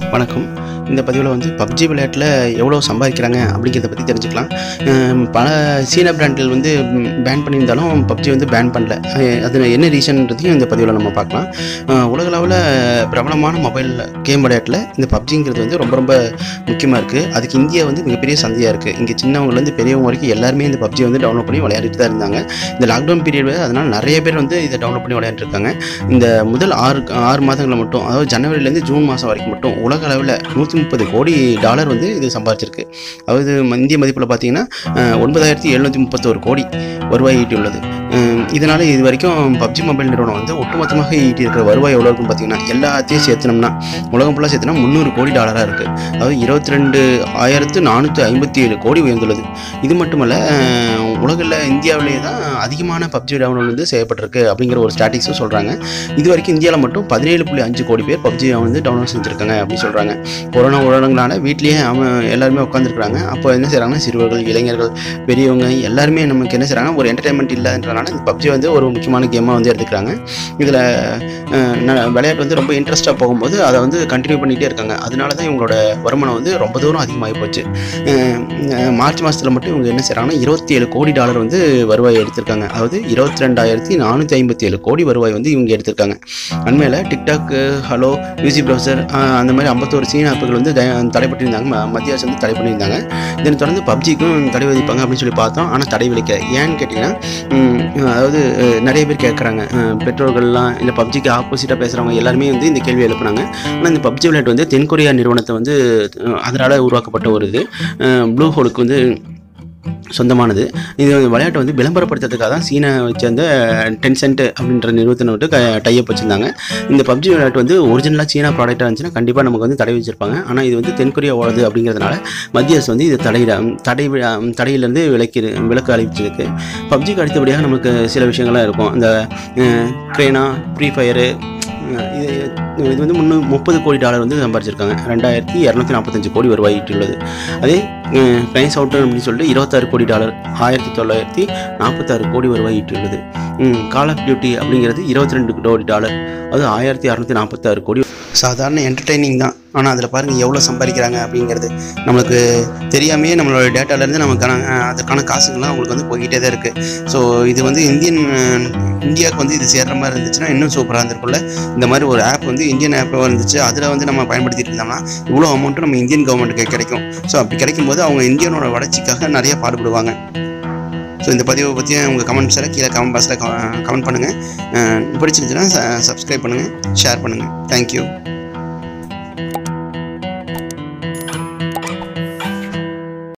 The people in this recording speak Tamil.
வணக்கம் இந்த பதிவில் வந்து பப்ஜி விளையாட்டில் எவ்வளோ சம்பாதிக்கிறாங்க அப்படிங்கிறத பற்றி தெரிஞ்சுக்கலாம் அஹ் பல சீன பிராண்டுகள் வந்து பேன் பண்ணியிருந்தாலும் பப்ஜி வந்து பேன் பண்ணல அஹ் அது என்ன ரீசன்றதையும் இந்த பதிவில் நம்ம பார்க்கலாம் அஹ் உலகளவில் பிரபலமான மொபைல் கேம் விளையாட்டில் இந்த பப்ஜிங்கிறது வந்து ரொம்ப ரொம்ப முக்கியமாக இருக்குது அதுக்கு இந்தியா வந்து மிகப்பெரிய சந்தையாக இருக்குது இங்கே சின்னவங்கலேருந்து பெரியவங்க வரைக்கும் எல்லாருமே இந்த பப்ஜி வந்து டவுன்லோட் பண்ணி விளையாடிட்டு தான் இருந்தாங்க இந்த லாக்டவுன் பீரியட் அதனால் நிறைய பேர் வந்து இதை டவுன்லோட் பண்ணி விளையாண்டுருக்காங்க இந்த முதல் ஆறு ஆறு மாதங்களில் மட்டும் அதாவது ஜனவரிலேருந்து ஜூன் மாதம் வரைக்கும் மட்டும் உலக அளவில் நூற்றி முப்பது கோடி டாலர் வந்து இது சம்பாதிச்சிருக்கு அதாவது ம- இந்திய மதிப்பில் பார்த்தீங்கன்னா அஹ், ஒன்பதாயிரத்தி எழுநூற்றி முப்பத்தோரு கோடி வருவாய் ஈட்டியுள்ளது அஹ், இதனால இது வரைக்கும் பப்ஜி மொபைல் நிறுவனம் வந்து ஒட்டுமொத்தமாக ஈட்டி இருக்கிற வருவாய் எவ்வளோ இருக்குன்னு பார்த்தீங்கன்னா எல்லாத்தையும் சேர்த்தனோம்னா உலகம் ஃபுல்லாக சேர்த்தனா முந்நூறு கோடி டாலராக இருக்குது அதாவது இருபத்தி ரெண்டு ஆயிரத்து நானூற்றி ஐம்பத்தி ஏழு கோடி உயர்ந்துள்ளது இது மட்டுமல்ல அஹ், உலகில் இந்தியாவிலேயே தான் அதிகமான பப்ஜி டவுன்லோட் வந்து செய்யப்பட்டிருக்கு அப்படிங்கிற ஒரு ஸ்டாட்டிக்ஸும் சொல்கிறாங்க இது வரைக்கும் இந்தியாவில் மட்டும் பதினேழு புள்ளி அஞ்சு கோடி பேர் பப்ஜி வந்து டவுன்லோட் செஞ்சுருக்காங்க அப்படின்னு சொல்கிறாங்க கொரோனா ஊரடங்களால வீட்லேயே அவன் எல்லாருமே உட்காந்துருக்குறாங்க அப்போ என்ன செய்கிறாங்கன்னா சிறுவர்கள் இளைஞர்கள் பெரியவங்க எல்லாருமே நமக்கு என்ன செய்கிறாங்க ஒரு என்டர்டைன்மெண்ட் இல்லாதன்றனால இந்த பப்ஜி வந்து ஒரு முக்கியமான கேமாக வந்து எடுத்துக்கிறாங்க இதில் விளையாட்டு வந்து ரொம்ப இன்ட்ரெஸ்ட்டாக போகும்போது அதை வந்து கண்டினியூ பண்ணிகிட்டே இருக்காங்க அதனால தான் இவங்களோட வருமானம் வந்து ரொம்ப தூரம் அதிகமாகி போச்சு அஹ் அஹ் மார்ச் மாதத்தில் மட்டும் இவங்க என்ன செய்கிறாங்கன்னா இருபத்தி ஏழு கோடி டாலர் வந்து வருவாய் எடுத்திருக்காங்க அதாவது இருபத்தி ரெண்டாயிரத்தி நானூற்றி ஐம்பத்தி ஏழு கோடி வருவாய் வந்து இவங்க எடுத்திருக்காங்க அண்மையில் டிக்டாக் ஹலோ யூசி ப்ரௌசர் அந்த மாதிரி ஐம்பத்தோரு சீன ஆப்புகள் வந்து த- தடை பண்ணியிருந்தாங்க ம- மத்திய அரசு வந்து தடை பண்ணியிருந்தாங்க இதனை தொடர்ந்து பப்ஜிக்கும் தடை விதிப்பாங்க அப்படின்னு சொல்லி பார்த்தோம் ஆனால் தடை விதிக்க ஏன்னு கேட்டிங்கன்னா ம், அதாவது அஹ், நிறைய பேர் கேட்குறாங்க பெற்றோர்கள்லாம் இல்லை பப்ஜிக்கு ஆப்போசிட்டாக பேசுகிறவங்க எல்லாருமே வந்து இந்த கேள்வி எழுப்புனாங்க ஆனால் இந்த பப்ஜி விளையாட்டு வந்து தென்கொரியா நிறுவனத்தை வந்து அதனால் உருவாக்கப்பட்ட ஒரு இது ப்ளூ ஹோலுக்கு வந்து சொந்தமானது இது விளையாட்டை வந்து விளம்பரப்படுத்துறதுக்காக தான் சீனா சேர்ந்த டென்சென்ட் அப்படின்ற நிறுவனத்தை விட்டு டைப் வச்சுருந்தாங்க இந்த பப்ஜி விளையாட்டு வந்து ஒரிஜினலாக சீனா ப்ராடக்டாக இருந்துச்சுன்னா கண்டிப்பாக நமக்கு வந்து தடை வச்சிருப்பாங்க ஆனால் இது வந்து தென்கொரியா ஓடுது அப்படிங்கிறதுனால மத்திய அரசு வந்து இது தடையிட தடை வி- தடையிலேருந்து விலக்கி விலக்கு அளிச்சிருக்கு பப்ஜிக்கு அடுத்தபடியாக நமக்கு சில விஷயங்கள்லாம் இருக்கும் அந்த க்ரேனா ஃப்ரீ ஃபயரு இது இது வந்து முன்னூ முப்பது கோடி டாலர் வந்து சம்பாரிச்சிருக்காங்க ரெண்டாயிரத்தி இரநூத்தி நாற்பத்தஞ்சு கோடி வருவாய் ஈட்டியுள்ளது அதே கைன்ஸ் அவுட்டர் அப்படின்னு சொல்லிட்டு இருபத்தாறு கோடி டாலர் ஆயிரத்தி தொள்ளாயிரத்தி நாற்பத்தாறு கோடி வருவாய் ஈட்டியுள்ளது கால் ஆஃப் டியூட்டி அப்படிங்கிறது இருபத்தி ரெண்டு கோடி டாலர் அது ஆயிரத்தி அறநூற்றி நாற்பத்தாறு கோடி சாதாரண என்டர்டைனிங் தான் ஆனால் அதில் பாருங்கள் எவ்வளோ சம்பாதிக்கிறாங்க அப்படிங்கிறது நம்மளுக்கு தெரியாமையே நம்மளோட டேட்டாலேருந்து நமக்கான அஹ், அதற்கான காசுங்கள்லாம் அவங்களுக்கு வந்து போய்கிட்டே தான் இருக்குது ஸோ இது வந்து இந்தியன் அஹ், இந்தியாவுக்கு வந்து இது சேர்ற மாதிரி இருந்துச்சுன்னா இன்னும் சூப்பராக இருந்திருக்கும்ல இந்த மாதிரி ஒரு ஆப் வந்து இந்தியன் ஆப்பாக இருந்துச்சு அதில் வந்து நம்ம பயன்படுத்திட்டு இருந்தோம்னா இவ்வளோ அமௌண்ட்டு நம்ம இந்தியன் கவர்மெண்ட்டுக்கு கிடைக்கும் ஸோ அப்படி கிடைக்கும் போது அவங்க இந்தியனோட வளர்ச்சிக்காக நிறைய பாடுபடுவாங்க ஸோ இந்த பதிவை பற்றி உங்கள் கமெண்ட்ஸில் கீழே கமெண்ட் பாக்ஸில் கமெண்ட் பண்ணுங்கள் பிடிச்சிருந்துச்சுன்னா சப்ஸ்கிரைப் பண்ணுங்கள் ஷேர் பண்ணுங்கள் தேங்க்யூ